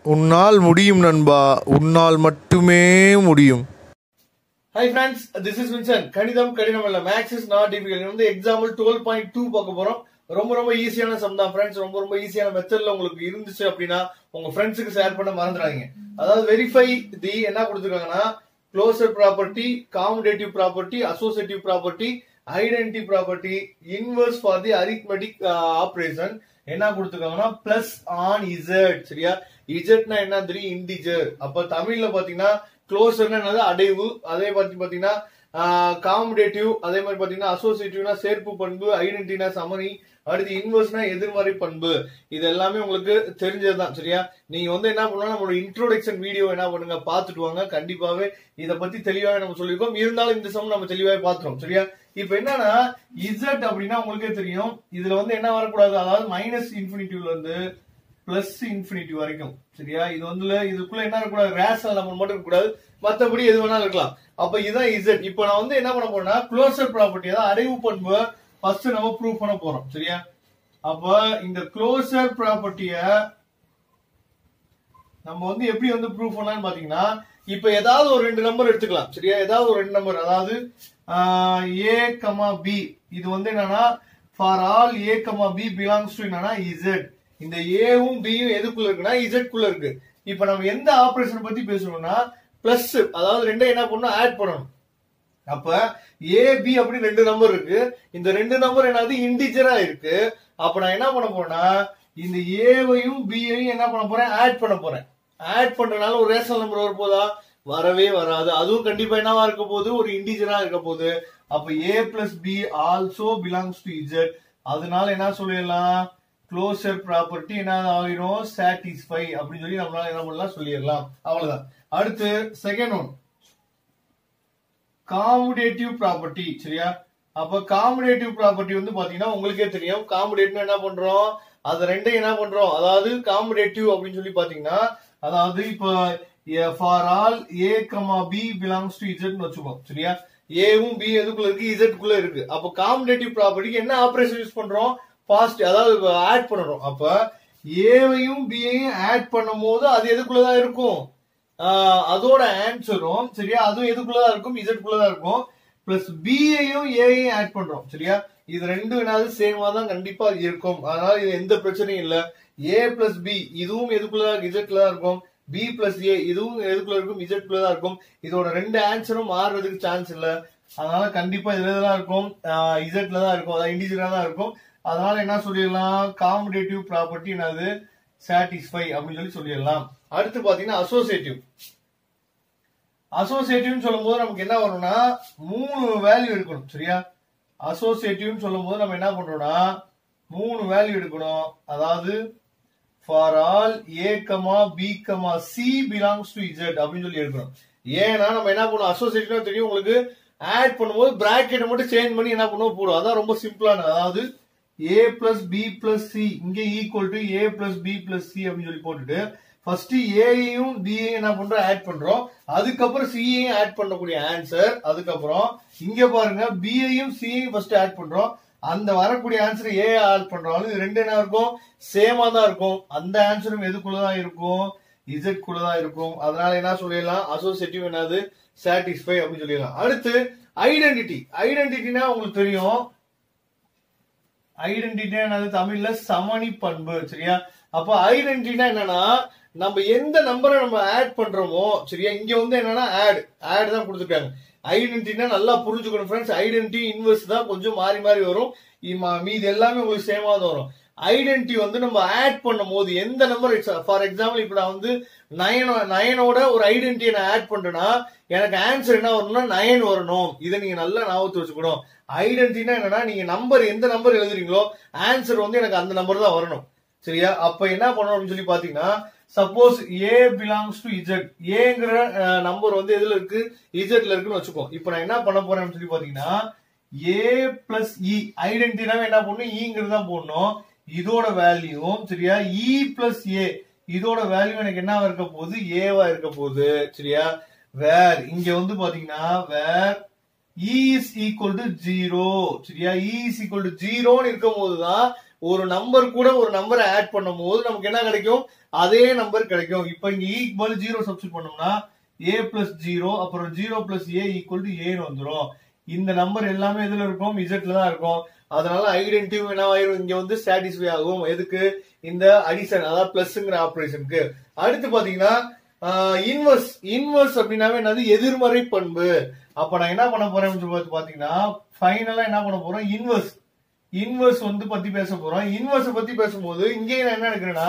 உன்னால் முடியும் நண்பா உன்னால் மட்டுமே முடியும் hi friends this is Vinson கணிதம் கடினம் இல்ல மேக்ஸ் இஸ் நாட் டிஃபிகல்ட் வந்து எக்ஸாம்பிள் டுவெல் பாயிண்ட் டூ பார்க்க போறோம் ரொம்ப ரொம்ப ஈஸியான சம் தான் ஃப்ரெண்ட்ஸ் ரொம்ப ரொம்ப ஈஸியான மெத்தட்ல உங்களுக்கு இருந்துச்சு அப்படின்னா உங்க ஃப்ரெண்ட்ஸுக்கு ஷேர் பண்ண மறந்துடாதீங்க அதாவது வெரிஃபை தி என்ன கொடுத்துருக்காங்கன்னா closure property commutative property associative property identity property inverse for the arithmetic operation என்ன கொடுத்துருக்காங்கன்னா பிளஸ் ஆன் இசட் சரியா இசட்னா என்ன தெரியும் இன்டிஜர் அப்ப தமிழ்ல பாத்தீங்கன்னா க்ளோசர்னா என்னது அடைவு அதே மாதிரி பாத்தீங்கன்னா காமுடேட்டிவ் அதே மாதிரி பாத்தீங்கன்னா அசோசியேட்டிவ்னா சேர்ப்பு பண்பு ஐடென்டினா சமணி அடுத்து இன்வர்ஸ்னா எதிர்மறை பண்பு இது எல்லாமே உங்களுக்கு தெரிஞ்சதுதான் சரியா நீங்க வந்து என்ன பண்ணலாம் நம்மளோட இன்ட்ரோடக்ஷன் வீடியோ என்ன பண்ணுங்க பாத்துட்டு வாங்க கண்டிப்பாவே இத பத்தி தெளிவாவே நம்ம சொல்லியிருக்கோம் இருந்தாலும் இந்த சம் நம்ம தெளிவாவே பாத்துறோம் சரியா இப்ப என்னன்னா இசட் அப்படின்னா உங்களுக்கே தெரியும் இதுல வந்து என்ன வரக்கூடாது அதாவது மைனஸ் இன்ஃபினிட்டிவ்ல இருந்து பிளஸ் இன்ஃபினிட்டி வரைக்கும் சரியா இது வந்து இதுக்குள்ள என்ன இருக்கக்கூடாது ரேஷனல் நம்பர் மட்டும் இருக்கக்கூடாது மத்தபடி எது வேணாலும் இருக்கலாம் அப்ப இதுதான் இசட் இப்போ நான் வந்து என்ன பண்ண போறேன்னா க்ளோசர் ப்ராப்பர்ட்டி அதாவது அடைவு பண்பு ஃபர்ஸ்ட் நம்ம ப்ரூவ் பண்ண போறோம் சரியா அப்ப இந்த க்ளோசர் ப்ராப்பர்ட்டிய நம்ம வந்து எப்படி வந்து ப்ரூவ் பண்ணலாம்னு பாத்தீங்கன்னா இப்ப ஏதாவது ஒரு ரெண்டு நம்பர் எடுத்துக்கலாம் சரியா ஏதாவது ஒரு ரெண்டு நம்பர் அதாவது ஏ கமா பி இது வந்து என்னன்னா for all A comma B belongs to என்னன்னா இசட் இந்த ஏவும் பியும் எதுக்குள்ள இருக்குன்னா இசட் குள்ள இருக்கு இப்ப நம்ம எந்த ஆபரேஷன் பத்தி பேசணும்னா பிளஸ் அதாவது ரெண்டும் என்ன பண்ணணும் ஆட் பண்ணணும் அப்ப ஏ பி அப்படின்னு ரெண்டு நம்பர் இருக்கு இந்த ரெண்டு நம்பர் என்னது இன்டிஜரா இருக்கு அப்ப நான் என்ன பண்ண போறேன்னா இந்த ஏவையும் பியையும் என்ன பண்ண போறேன் ஆட் பண்ண போறேன் ஆட் பண்றதுனால ஒரு ரேஷனல் நம்பர் வரப்போதா வரவே வராது அதுவும் கண்டிப்பா என்னவா இருக்க போகுது ஒரு இன்டிஜரா இருக்க போகுது அப்ப A plus B also belongs to Z அதனால என்ன சொல்லிடலாம் க்ளோசர் ப்ராப்பர்ட்டி என்ன ஆகிரும் சாட்டிஸ்ஃபை அப்படின்னு சொல்லி நம்மளால என்ன பண்ணலாம் சொல்லிடலாம் அவ்வளவுதான் அடுத்து செகண்ட் ஒன் காமுடேட்டிவ் ப்ராப்பர்ட்டி சரியா அப்ப காமுடேட்டிவ் ப்ராப்பர்ட்டி வந்து பாத்தீங்கன்னா உங்களுக்கே தெரியும் காமுடேட்டிவ் என்ன பண்றோம் அது ரெண்டையும் என்ன பண்றோம் அதாவது காமுடேட்டிவ் அப்படின்னு சொல்லி பாத்தீங்கன்னா அதாவது இப்ப for all A comma B belongs to இசட்னு வச்சுக்கோம் சரியா ஏவும் பி எதுக்குள்ள இருக்கு இசட் குள்ள இருக்கு அப்ப காமுடேட்டிவ் ப்ராப்பர்ட்டிக்கு என்ன ஆபரேஷன் யூஸ் பண்றோம் பாஸ்ட் அதாவது ஆட் பண்ணணும் அப்ப ஏவையும் பியையும் ஆட் பண்ணும் போது அது எதுக்குள்ளதான் இருக்கும் அதோட ஆன்சரும் சரியா அதுவும் எதுக்குள்ளதான் இருக்கும் இசட்குள்ளதான் இருக்கும் பிளஸ் பியையும் ஏயையும் ஆட் பண்றோம் சரியா இது ரெண்டும் என்னது சேமா தான் கண்டிப்பா இருக்கும் அதனால இது எந்த பிரச்சனையும் இல்ல ஏ பிளஸ் பி இதுவும் எதுக்குள்ளதான் இசட்ல தான் இருக்கும் பி பிளஸ் ஏ இதுவும் எதுக்குள்ள இருக்கும் இசட்குள்ள தான் இருக்கும் இதோட ரெண்டு ஆன்சரும் மாறுறதுக்கு சான்ஸ் இல்ல அதனால கண்டிப்பா இதுல தான் இருக்கும் இசட்ல தான் இருக்கும் அதாவது இண்டிஜுவலா தான் இருக்கும் அதனால என்ன சொல்லிடலாம் காமுடேட்டிவ் ப்ராப்பர்ட்டி என்னது சாட்டிஸ்ஃபை அப்படின்னு சொல்லி சொல்லிடலாம் அடுத்து பாத்தீங்கன்னா அசோசியேட்டிவ் அசோசியேட்டிவ் சொல்லும் போது நமக்கு என்ன வரும்னா மூணு வேல்யூ எடுக்கணும் சரியா அசோசியேட்டிவ் சொல்லும் போது நம்ம என்ன பண்றோம்னா மூணு வேல்யூ எடுக்கணும் அதாவது for all A comma B comma C belongs to Z அப்படின்னு சொல்லி எடுக்கணும் ஏன்னா நம்ம என்ன பண்ணுவோம் அசோசியேட்டிவ் தெரியும் உங்களுக்கு ஆட் பண்ணும்போது பிராக்கெட்டை மட்டும் சேஞ்ச் பண்ணி என்ன பண்ணுவோம் போடும் அதான் ரொம்ப சிம்பிளான அதாவது A plus B plus C இங்க equal to A plus B plus C அப்படின்னு சொல்லி போட்டுட்டு ஃபர்ஸ்ட் ஏயையும் பியையும் என்ன பண்றோம் ஆட் பண்றோம் அதுக்கப்புறம் சியையும் ஆட் பண்ணக்கூடிய ஆன்சர் அதுக்கப்புறம் இங்க பாருங்க பியையும் சியையும் ஃபர்ஸ்ட் ஆட் பண்றோம் அந்த வரக்கூடிய ஆன்சர் ஏ ஆட் பண்றோம் இது ரெண்டு என்ன இருக்கும் சேமா தான் இருக்கும் அந்த ஆன்சரும் எதுக்குள்ளதான் இருக்கும் இசட் குள்ளதான் இருக்கும் அதனால என்ன சொல்லிடலாம் அசோசியேட்டிவ் என்னது சாட்டிஸ்ஃபை அப்படின்னு சொல்லிடலாம் அடுத்து ஐடென்டிட்டி ஐடென்டிட்டினா உங்களுக்கு தெரியும் ஐடென்டிட்டி என்னது தமிழ்ல சமணி பண்பு சரியா அப்ப ஐடென்டிட்டினா என்னன்னா நம்ம எந்த நம்பரை நம்ம ஆட் பண்றோமோ சரியா இங்க வந்து என்னன்னா ஆட் ஆட் தான் கொடுத்துருக்காங்க ஐடென்டிட்டினா நல்லா புரிஞ்சுக்கணும் ஃப்ரெண்ட்ஸ் ஐடென்டி இன்வெர்ஸ் தான் கொஞ்சம் மாறி மாறி வரும் மீது எல்லாமே உங்களுக்கு சேமா தான் வரும் ஐடென்டி வந்து நம்ம ஆட் பண்ணும் போது எந்த நம்பர் ஃபார் எக்ஸாம்பிள் இப்ப நான் வந்து நயன் நயனோட ஒரு ஐடென்டிட்டியை நான் ஆட் பண்றேன்னா எனக்கு ஆன்சர் என்ன வரணும்னா நயன் வரணும் இதை நீங்க நல்லா ஞாபகத்து வச்சுக்கணும் ஐடென்டிட்டினா என்னன்னா நீங்க நம்பர் எந்த நம்பர் எழுதுறீங்களோ ஆன்சர் வந்து எனக்கு அந்த நம்பர் தான் வரணும் சரியா அப்ப என்ன பண்ணணும் அப்படின்னு சொல்லி பாத்தீங்கன்னா suppose A belongs to Z ஏங்கிற நம்பர் வந்து எதுல இருக்கு இசட்ல இருக்குன்னு வச்சுக்கோ இப்போ நான் என்ன பண்ண போறேன் சொல்லி பாத்தீங்கன்னா ஏ பிளஸ் இ ஐடென்டிட்டினாவே என்ன பண்ணணும் ஈங்கிறது தான் போடணும் இதோட வேல்யூவும் சரியா இ பிளஸ் ஏ இதோட வேல்யூ எனக்கு என்ன இருக்க போகுது ஏவா இருக்க போகுது சரியா வேர் இங்க வந்து பாத்தீங்கன்னா where E is equal to zero சரியா இ இஸ் ஈக்குவல் டு ஜீரோன்னு இருக்கும் போதுதான் ஒரு நம்பர் கூட ஒரு நம்பரை ஆட் பண்ணும்போது நமக்கு என்ன கிடைக்கும் அதே நம்பர் கிடைக்கும் இப்ப இங்க ஈக்குவல் ஜீரோ சப்ஸ்டிட் பண்ணோம்னா ஏ பிளஸ் ஜீரோ அப்புறம் zero plus A equal to ஏன்னு வந்துரும் இந்த நம்பர் எல்லாமே எதுல இருக்கும் இசட்ல தான் இருக்கும் அதனால ஐடென்டிவ் என்னவாயிரும் இங்க வந்து சாட்டிஸ்ஃபை ஆகும் எதுக்கு இந்த அடிஷன் அதாவது பிளஸ்ங்கிற ஆபரேஷனுக்கு அடுத்து பாத்தீங்கன்னா இன்வர்ஸ் இன்வர்ஸ் அப்படின்னாவே என்னது எதிர்மறை பண்பு அப்ப நான் என்ன பண்ண போறேன் சொல்லி பாத்தீங்கன்னா ஃபைனலா என்ன பண்ண போறோம் இன்வர்ஸ் இன்வர்ஸ் வந்து பத்தி பேச போறோம் இன்வர்ஸ் பத்தி பேசும்போது இங்கே நான் என்ன எடுக்கிறேன்னா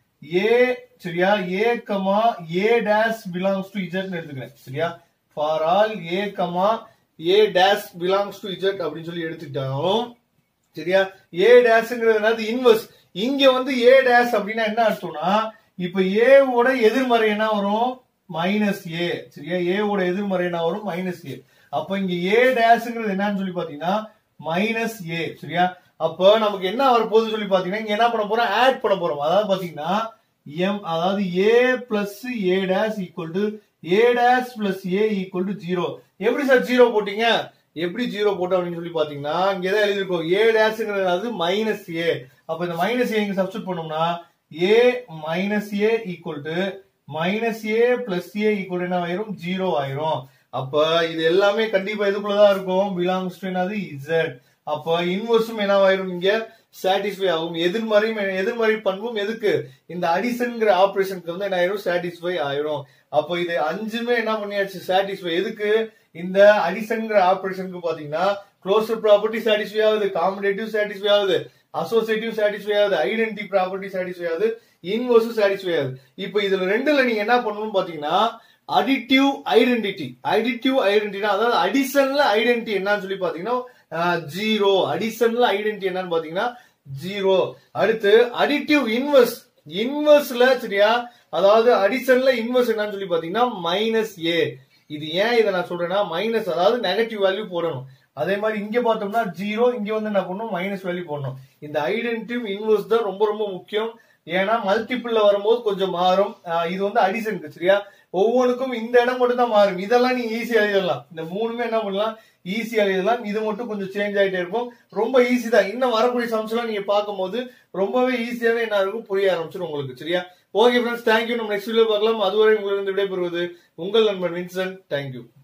ஏ சரியா A comma A dash belongs to Z எடுத்துக்கிறேன் சரியா for all A comma A dash belongs to Z அப்படின்னு சொல்லி எடுத்துக்கிட்டாலும் சரியா ஏ டேஷ்ங்கிறது என்னது இன்வர்ஸ் இங்க வந்து ஏ டேஷ் அப்படின்னா என்ன அர்த்தம்னா இப்ப ஏ ஓட எதிர்மறை என்ன வரும் மைனஸ் ஏ சரியா ஏ ஓட எதிர்மறை என்ன வரும் மைனஸ் ஏ அப்ப இங்க ஏ டேஷ்ங்கிறது என்னன்னு சொல்லி பாத்தீங்கன்னா மைனஸ் ஏ சரியா அப்ப நமக்கு என்ன வரப்போகுதுன்னு சொல்லி பாத்தீங்கன்னா இங்க என்ன பண்ண போறோம் ஆட் பண்ண போறோம் அதாவது பாத்தீங்கன்னா எம் அதாவது A plus A dash equal to A dash plus A equal to zero எப்படி சார் ஜீரோ போட்டீங்க எப்படி ஜீரோ போட்டோம் அப்படின்னு சொல்லி பாத்தீங்கன்னா இங்க தான் எழுதிருக்கோம் ஏ டேஷ்ங்கிறது மைனஸ் ஏ அப்ப இந்த மைனஸ் ஏ இங்க சப்ஸ்டிட் பண்ணோம்னா A minus A equal to minus A plus A equal என்ன ஆயிரும் ஜீரோ ஆயிரும் அப்ப இது எல்லாமே கண்டிப்பா எதுக்குள்ளதான் இருக்கும் பிலாங்ஸ் டு என்னது இசட் அப்ப இன்வர்ஸும் என்னவாயிரும் இங்க சாட்டிஸ்ஃபை ஆகும் எதிர்மறையும் எதிர்மறை பண்பும் எதுக்கு இந்த அடிஷன்ங்கிற ஆபரேஷனுக்கு வந்து என்ன ஆயிரும் சாட்டிஸ்ஃபை ஆயிரும் அப்போ இது அஞ்சுமே என்ன பண்ணியாச்சு சாட்டிஸ்ஃபை எதுக்கு இந்த அடிஷன்ங்கிற ஆபரேஷனுக்கு பாத்தீங்கன்னா க்ளோசர் ப்ராப்பர்ட்டி சாட்டிஸ்ஃபை ஆகுது காம்படேட்டிவ் சாட்டிஸ்ஃபை ஆகுது அசோசியேட்டிவ் சாட்டிஸ்ஃபை ஆகுது ஐடென்டி ப்ராப்பர்ட்டி சாட்டிஸ்ஃபை ஆகுது இன்வர்ஸும் சாட்டிஸ்ஃபை ஆகுது இப்போ இதுல ரெண்டுல நீங்க என்ன பண்ணணும்னு பாத்தீங்கன்னா அடிட்டிவ் ஐடென்டிட்டி அடிட்டிவ் ஐடென்டிட்டி அதாவது அடிஷன்ல ஐடென்டிட்டி என்னன்னு சொல்லி பாத்தீங்கன்னா ஜீரோ அடிஷன்ல ஐடென்டிட்டி என்னன்னு பாத்தீங்கன்னா ஜீரோ அடுத்து அடிட்டிவ் இன்வர்ஸ் இன்வர்ஸ்ல சரியா அதாவது அடிஷன்ல இன்வர்ஸ் என்னன்னு சொல்லி பாத்தீங்கன்னா மைனஸ் ஏ இது ஏன் இதை நான் சொல்றேன்னா மைனஸ் அதாவது நெகட்டிவ் வேல்யூ போடணும் அதே மாதிரி இங்க பார்த்தோம்னா ஜீரோ இங்க வந்து என்ன பண்ணணும் மைனஸ் வேல்யூ போடணும் இந்த ஐடென்டிவ் இன்வர்ஸ் தான் ரொம்ப ரொம்ப முக்கியம் ஏன்னா மல்டிபிள்ல வரும்போது கொஞ்சம் மாறும் ஆஹ் இது வந்து அடிஷனுக்கு சரியா ஒவ்வொன்றுக்கும் இந்த இடம் மட்டும் தான் மாறும் இதெல்லாம் நீங்க ஈஸியா எழுதலாம் இந்த மூணுமே என்ன பண்ணலாம் ஈஸியா எழுதலாம் இது மட்டும் கொஞ்சம் சேஞ்ச் ஆயிட்டே இருக்கும் ரொம்ப ஈஸி தான் இன்னும் வரக்கூடிய சம்ஸ் எல்லாம் நீங்க பார்க்கும்போது ரொம்பவே ஈஸியாவே என்ன இருக்கும் புரிய ஆரம்பிச்சிடும் உங்களுக்கு சரியா ஓகே ஃப்ரெண்ட்ஸ் தேங்க்யூ நம்ம நெக்ஸ்ட் வீடியோ பார்க்கலாம் அதுவரை உங்களிருந்து விடைபெறுவது உங்கள் நண்பன் வின்சன் தேங்க்யூ